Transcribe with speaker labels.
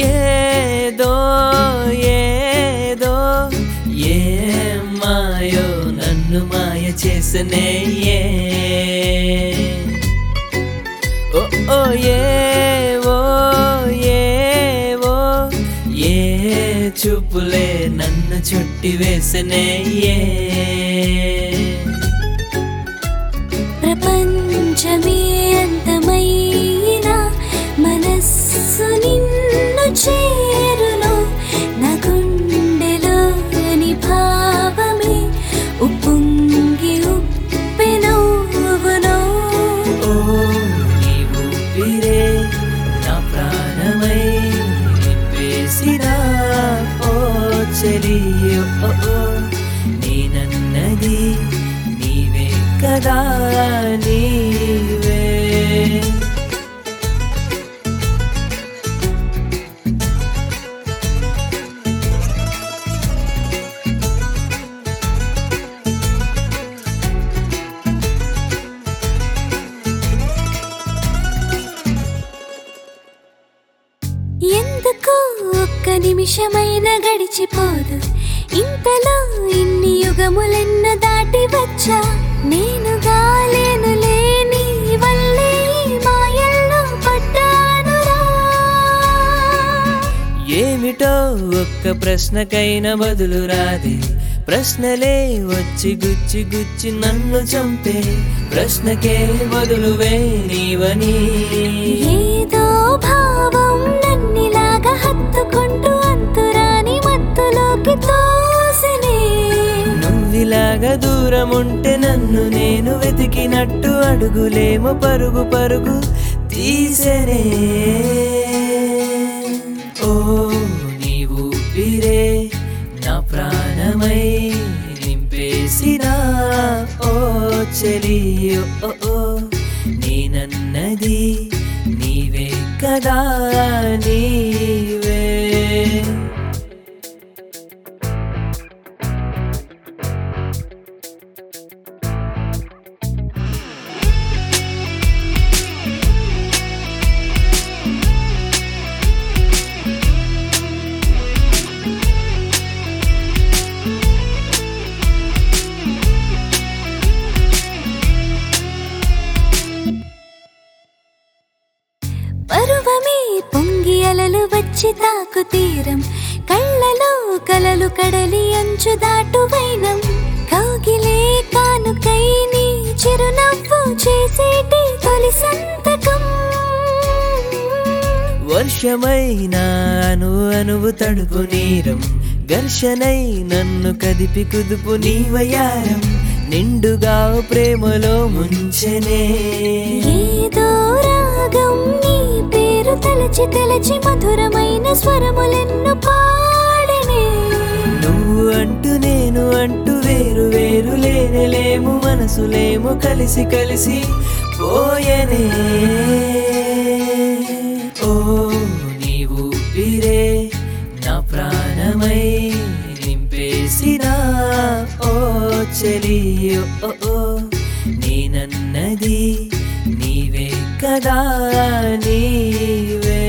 Speaker 1: ఏదో ఏదో ఏ మాయో నన్ను మాయ చేసనే ఏ ఓ ఓ ఏవో ఏవో ఏ చూపులే నన్ను చుట్టి వేసనే ఏ
Speaker 2: ప్రపంచమే అంతమైనా మనస్సు నిన్ను చేరును నా గుండెలోని భావమే ఉప్పొంగి ఉప్పెనవును
Speaker 1: ఓ నీవు పిరే నా ప్రాణమై నింపేసినా ఓ చెలి ఓ ఓ నేనన్నది నీవే కదా నీవే
Speaker 2: ఎందుకు ఒక్క నిమిషమైన గడిచిపోదు ఇంతలో ఇన్ని యుగములెన్న దాటి వచ్చా నేను గాలేను లేని వల్లే ఈ మాయల్లో పడ్డానురా
Speaker 1: ఏమిటో ఒక్క ప్రశ్నకైనా బదులు రాదే ప్రశ్నలే వచ్చి గుచ్చి గుచ్చి నన్ను చంపే ప్రశ్నకే బదులువే నీవని
Speaker 2: ఏదో భావం నన్నిలాగా హత్తుకుంటూ అంతురాని మత్తులోకి తోసినే
Speaker 1: నువ్విలాగా దూరం ఉంటే నన్ను నేను వెతికినట్టు అడుగులేమో పరుగు పరుగు తీసనే ఓ నీవు పిరే నా ప్రాణమై నింపేసినా ఓ చెలి ఓ ఓ నేనన్నది నీవే కదా నీవే
Speaker 2: పరువమే పొంగి అలలు వచ్చి తాకు తీరం కళ్ళలో కలలు కడలి అంచు దాటు వైనం కౌగిలే కానుకై నీ చిరునవ్వు చేసేటి తొలి సంతకం
Speaker 1: వర్షమైన అను అనువు తడుపు నీరం ఘర్షణై నన్ను కదిపి కుదుపు నీవయారం నిండుగా ప్రేమలో ముంచెనే
Speaker 2: ఏదో రాగం నీ పేరు తలచి తలచి మధురమైన స్వరములెన్ను పాడనే
Speaker 1: నువ్వు అంటూ నేను అంటూ వేరు వేరు లేనేలేము మనసులేమో కలిసి కలిసి పోయనే ఓ నీవు పిరే నా ప్రాణమై నింపేసినా ఓ చెలి ఓ ఓ నేనన్నది నీవే కదా నీవే